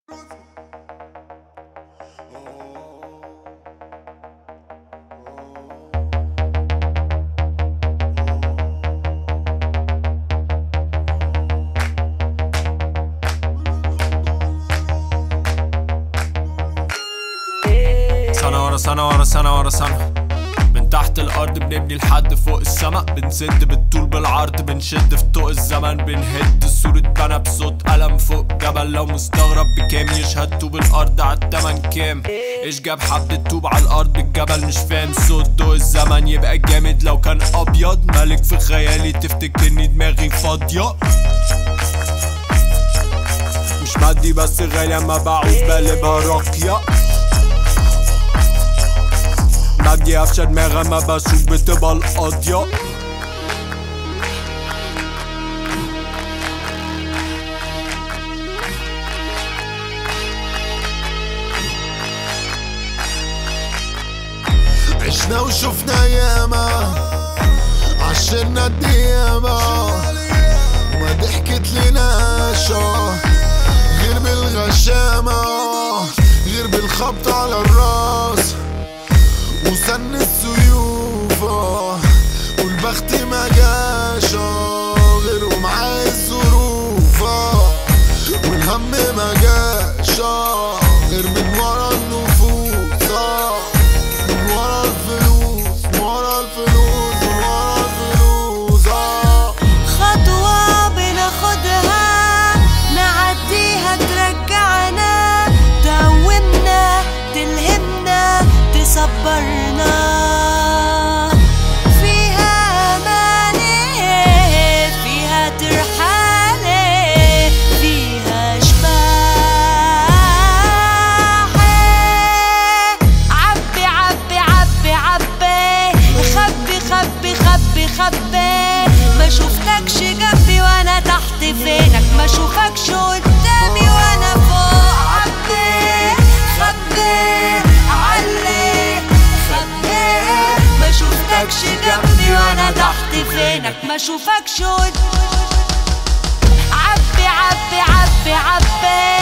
سنة ورا سنة ورا سنة ورا سنة من تحت الأرض بنبني لحد فوق السما بنسد بالطول بالعرض بنشد في طوق الزمن بنهد صورة بنا بصوت قلم فوق جبل لو مستغرب بكام يشهد طوب الأرض عالتمن كام ايش جاب حبة طوب على الأرض بالجبل مش فاهم صوت ضوء الزمن يبقى جامد لو كان أبيض ملك في خيالي تفتكرني دماغي فاضية مش مادي بس غالية ما بعوز بقلبها راقية مادي قفشة دماغها ما بشوف بتبقى القاضية عشنا وشفنا ياما عشرنا الديامة وما ضحكت لناش غير بالغشامة غير بالخبط على الراس وسن السيوف والبخت ما جاش غير ومعاه الظروف والهم ما جاش غير من ورا النفوس من ورا الفلوس من ورا الفلوس من ورا الفلوس آه. خطوة بناخدها نعديها ترجعنا تقومنا تلهمنا تصبرنا فيها أماني فيها ترحالي فيها شباحي عبي عبي عبي عبي خبي خبي خبي خبي ما شفتكش جنبي وانا تحت فينك ما شوفكش قدامي وانا فوق عبي خبي علي خبي ما شفتكش جنبي وانا تحت فينك ما شوفكش قد- عبي عبي عبي عبي